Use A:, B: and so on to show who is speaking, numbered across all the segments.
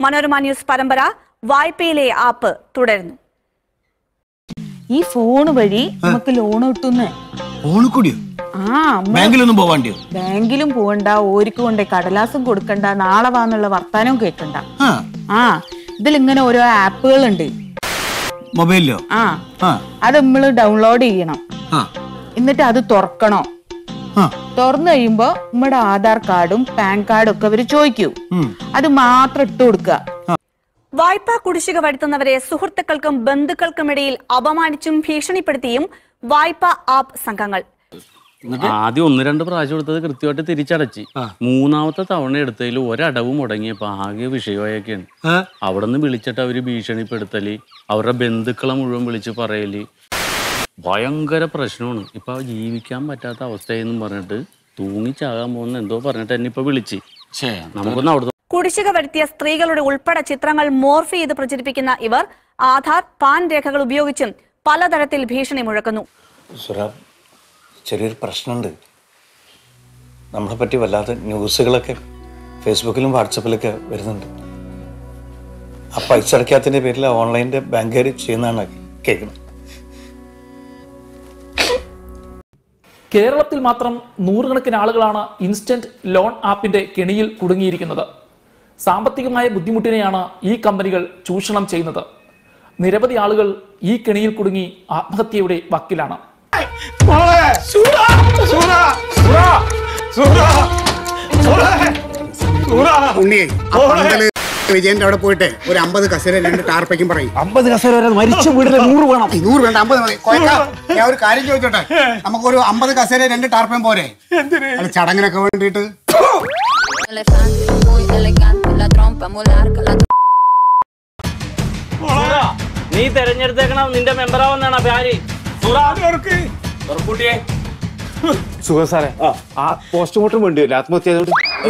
A: Manorama news പരമ്പര വായ്പയിലെ app തുടരുന്നു
B: ഈ ഫോൺ വഴി നമുക്ക് ലോൺ കിട്ടുന്നേ
C: ഓണക്കൂടിയോ
B: ആ അമ്മ
C: ബാങ്കിലൊന്നും പോവാണ്ടിയോ
B: ബാങ്കിലും പോവണ്ട ഓരിക്ക് കൊണ്ടേ കടലാസും കൊടുക്കണ്ട നാളെ വാന്നുള്ള വർത്താനവും കേൾക്കണ്ട
C: ആ
B: ആ ഇതിലിങ്ങനെ ഓരോ ആപ്പുകളുണ്ട്
C: മൊബൈലിലോ
B: ആ
C: ആ
B: അത് നമ്മൾ ഡൗൺലോഡ് ചെയ്യണം
C: ആ
B: എന്നിട്ട് അത് തുറക്കണം
C: ആ
B: തുറന്നു കഴിയുമ്പോ നമ്മുടെ ആധാർ കാർഡും പാൻ കാർഡും ഒക്കെ അവര് ചോദിക്കൂ
C: ഉം.
B: അത് മാത്രം ഇട്ട് കൊടുക്കുക
A: വായ്പാ കുടിശ്ശിക വരുത്തുന്നവരെ സുഹൃത്തുക്കൾക്കും ബന്ധുക്കൾക്കുമിടയിൽ അപമാനിച്ചും ഭീഷണിപ്പെടുത്തിയും വായ്പാ ആപ്പ് സംഘങ്ങൾ
D: ആദ്യം ഒന്ന് രണ്ട് പ്രാവശ്യം എടുത്തത് കൃത്യമായിട്ട് തിരിച്ചടച്ച് മൂന്നാമത്തെ തവണ എടുത്തതിൽ ഒരടവ് മുടങ്ങിയപ്പോ ആകെ വിഷയമായൊക്കെയാണ്
C: ഏ?
D: അവിടെ നിന്ന് വിളിച്ചിട്ട് അവര് ഭീഷണിപ്പെടുത്തല് അവരുടെ ബന്ധുക്കളെ മുഴുവൻ വിളിച്ച് പറയല് ഭയങ്കര പ്രശ്നമാണ് ഇപ്പൊ ജീവിക്കാൻ പറ്റാത്ത അവസ്ഥയെന്നും പറഞ്ഞിട്ട് തൂങ്ങിച്ചാകാൻ പോകുന്ന എന്തോ പറഞ്ഞിട്ട് എന്നെ ഇപ്പൊ വിളിച്ച്
C: ഛേ,
D: നമുക്കൊന്ന് അവിടുത്തെ
A: കുടിശ്ശിക വരുത്തിയ സ്ത്രീകളുടെ ഉൾപ്പെടെ ചിത്രങ്ങൾ മോർഫ് ചെയ്ത് പ്രചരിപ്പിക്കുന്ന ഇവർ ആധാർ പാൻ രേഖകൾ ഉപയോഗിച്ചും പലതരത്തിൽ ഭീഷണി മുഴക്കുന്നു
E: സുര ചെറിയൊരു പ്രശ്നമുണ്ട് നമ്മളെ പറ്റി വല്ലാത്ത ന്യൂസുകളൊക്കെ ഫേസ്ബുക്കിലും വാട്സപ്പിലൊക്കെ വരുന്നുണ്ട് ആ പൈസ അടയ്ക്കാത്തതിൻ്റെ പേരിൽ ഓൺലൈൻ്റെ ബാങ്കുകാർ ചെയ്യുന്നതാണ് കേൾക്കുന്നത്
F: കേരളത്തിൽ മാത്രം നൂറുകണക്കിന് ആളുകളാണ് ഇൻസ്റ്റന്റ് ലോൺ ആപ്പിന്റെ കെണിയിൽ കുടുങ്ങിയിരിക്കുന്നത് സാമ്പത്തികമായ ബുദ്ധിമുട്ടിനെയാണ് ഈ കമ്പനികൾ ചൂഷണം ചെയ്യുന്നത് നിരവധി ആളുകൾ ഈ കെണിയിൽ കുടുങ്ങി ആത്മഹത്യയുടെ വക്കിലാണ്
G: ഉണ്ണിയെ ആ പന്തല് വിജയന്റെ അവിടെ പോയിട്ട് ഒരു അമ്പത് കസേര രണ്ട് ടാർപ്പയ്ക്കും പറയും
C: അമ്പത് കസേര വരെ മരിച്ച വീട്ടിലെ നൂറ് വേണം
G: ഈ നൂറ് വേണ്ട അമ്പത് മതി കൊയക്ക, ഞാൻ ഒരു കാര്യം ചോദിച്ചോട്ടെ നമുക്കൊരു അമ്പത് കസേര രണ്ട് ടാർപ്പയും പോരെ അത് ചടങ്ങിനൊക്കെ വേണ്ടിയിട്ട്
H: elefante, muy elegante, la trompa muy larga, la
D: നീ തെരഞ്ഞെടുത്തേക്കണം നിന്റെ മെമ്പറാവുന്നാണ് പേര്
I: സുഖം സാറേ ആ പോസ്റ്റ്മോർട്ടം വേണ്ടി വരില്ല ആത്മഹത്യ ചെയ്തോണ്ട്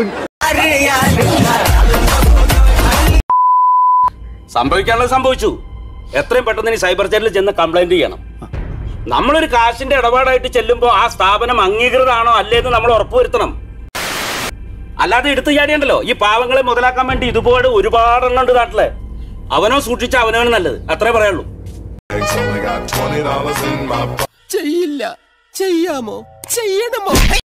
J: സംഭവിക്കാനുള്ളത് സംഭവിച്ചു എത്രയും പെട്ടെന്ന് ഇനി സൈബർ സെല്ലിൽ ചെന്ന് കംപ്ലൈന്റ് ചെയ്യണം നമ്മളൊരു കാശിന്റെ ഇടപാടായിട്ട് ചെല്ലുമ്പോൾ ആ സ്ഥാപനം അംഗീകൃതമാണോ അല്ലേന്ന് നമ്മൾ ഉറപ്പുവരുത്തണം അല്ലാതെ എടുത്തു ചാടിയണ്ടല്ലോ ഈ പാവങ്ങളെ മുതലാക്കാൻ വേണ്ടി ഇതുപോലെ ഒരുപാടെണ്ണം ഉണ്ട് നാട്ടില് അവനോ സൂക്ഷിച്ച അവനാണ് നല്ലത് അത്രേ പറയുള്ളൂ
K: ചെയ്യില്ല ചെയ്യാമോ ചെയ്യണമോ